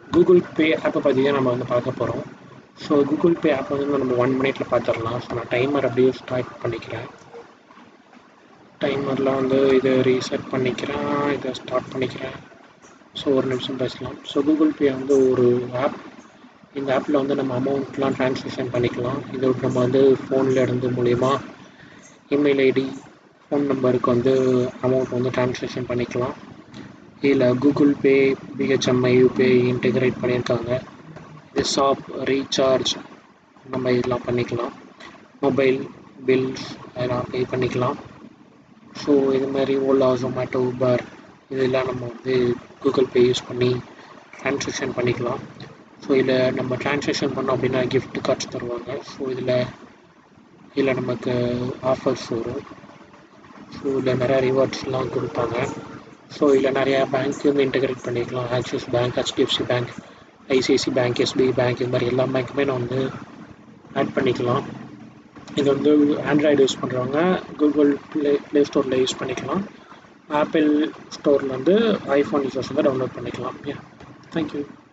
Google Pay ஆப்பை பற்றி தான் நம்ம வந்து பார்க்க போகிறோம் ஸோ கூகுள் பே ஆப் வந்து நம்ம ஒன் மினிட்ல பார்த்துடலாம் ஸோ நான் டைமர் அப்படியே ஸ்டார்ட் பண்ணிக்கிறேன் டைமரில் வந்து இதை ரீசெட் பண்ணிக்கிறேன் இதை ஸ்டார்ட் பண்ணிக்கிறேன் ஸோ ஒரு நிமிஷம் பேசலாம் ஸோ கூகுள் பே வந்து ஒரு ஆப் இந்த ஆப்பில் வந்து நம்ம அமௌண்ட்லாம் ட்ரான்ஸ்லேஷன் பண்ணிக்கலாம் இது நம்ம வந்து ஃபோனில் இருந்து மூலயமா இமெயில் ஐடி ஃபோன் நம்பருக்கு வந்து அமௌண்ட் வந்து ட்ரான்ஸ்லேஷன் பண்ணிக்கலாம் இதில் Google Pay BHIM UPI integrate பண்ணியிருக்காங்க இது ஷாப் ரீசார்ஜ் நம்ம இதெல்லாம் பண்ணிக்கலாம் மொபைல் பில்ஸ் அதெல்லாம் பே பண்ணிக்கலாம் ஸோ இது மாதிரி ஓலா ஜொமேட்டோ உபர் இதெல்லாம் நம்ம வந்து கூகுள் பே யூஸ் பண்ணி ட்ரான்ஸ்லேஷன் பண்ணிக்கலாம் ஸோ இதில் நம்ம ட்ரான்ஸ்லேஷன் பண்ணோம் அப்படின்னா கிஃப்ட் கார்ட்ஸ் தருவாங்க ஸோ இதில் இதில் நமக்கு ஆஃபர்ஸ் வரும் ஸோ இதில் நிறையா ரிவார்ட்ஸ்லாம் கொடுப்பாங்க ஸோ இதில் நிறையா பேங்க் வந்து இன்டகிரேட் பண்ணிக்கலாம் Axis bank HDFC bank ICIC bank SBI bank இது மாதிரி எல்லா பேங்க்குமே நான் வந்து ஆட் பண்ணிக்கலாம் இது வந்து ஆண்ட்ராய்டு யூஸ் பண்ணுறவங்க கூகுள் ப்ளே ப்ளே ஸ்டோரில் யூஸ் பண்ணிக்கலாம் ஆப்பிள் ஸ்டோரில் வந்து ஐஃபோன் யூசர்ஸ் வந்து டவுன்லோட் பண்ணிக்கலாம் யா தேங்க்யூ